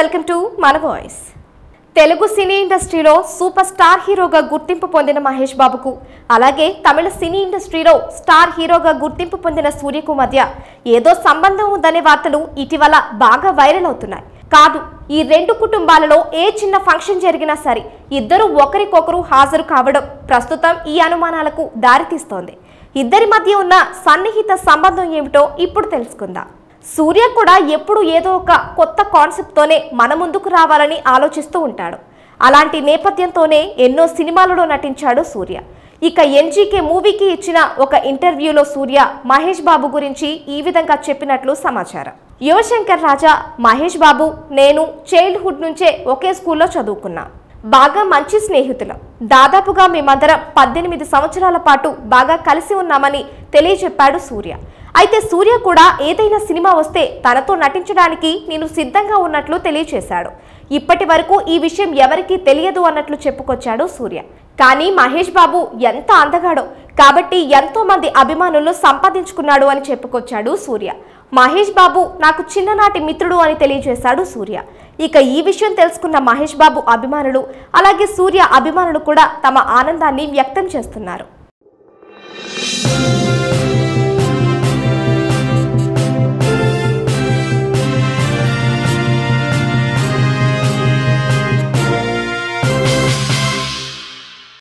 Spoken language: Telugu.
వెల్కమ్ టు మన వాయిస్ తెలుగు సినీ ఇండస్ట్రీలో సూపర్ స్టార్ హీరోగా గుర్తింపు పొందిన మహేష్ బాబుకు అలాగే తమిళ సినీ ఇండస్ట్రీలో స్టార్ హీరోగా గుర్తింపు పొందిన సూర్యకు మధ్య ఏదో సంబంధం ఉందనే వార్తలు ఇటీవల బాగా వైరల్ అవుతున్నాయి కాదు ఈ రెండు కుటుంబాలలో ఏ చిన్న ఫంక్షన్ జరిగినా సరే ఇద్దరు ఒకరికొకరు హాజరు కావడం ప్రస్తుతం ఈ అనుమానాలకు దారితీస్తోంది ఇద్దరి మధ్య ఉన్న సన్నిహిత సంబంధం ఏమిటో ఇప్పుడు తెలుసుకుందాం సూర్య కూడా ఎప్పుడు ఏదో ఒక కొత్త కాన్సెప్ట్తోనే మన ముందుకు రావాలని ఆలోచిస్తూ ఉంటాడు అలాంటి నేపథ్యంతోనే ఎన్నో సినిమాలలో నటించాడు సూర్య ఇక ఎన్జీకే మూవీకి ఇచ్చిన ఒక ఇంటర్వ్యూలో సూర్య మహేష్ బాబు గురించి ఈ విధంగా చెప్పినట్లు సమాచారం యువశంకర్ రాజా మహేష్ బాబు నేను చైల్డ్హుడ్ నుంచే ఒకే స్కూల్లో చదువుకున్నా బాగా మంచి స్నేహితులం దాదాపుగా మేమందరం పద్దెనిమిది సంవత్సరాల పాటు బాగా కలిసి ఉన్నామని తెలియజెప్పాడు సూర్య అయితే సూర్య కూడా ఏదైనా సినిమా వస్తే తనతో నటించడానికి నేను సిద్ధంగా ఉన్నట్లు తెలియచేశాడు ఇప్పటి వరకు ఈ విషయం ఎవరికీ తెలియదు అన్నట్లు చెప్పుకొచ్చాడు సూర్య కానీ మహేష్ బాబు ఎంత అందగాడో కాబట్టి ఎంతో మంది అభిమానులను సంపాదించుకున్నాడు అని చెప్పుకొచ్చాడు సూర్య మహేష్ బాబు నాకు చిన్ననాటి మిత్రుడు అని తెలియజేశాడు సూర్య ఇక ఈ విషయం తెలుసుకున్న మహేష్ బాబు అభిమానులు అలాగే సూర్య అభిమానులు కూడా తమ ఆనందాన్ని వ్యక్తం చేస్తున్నారు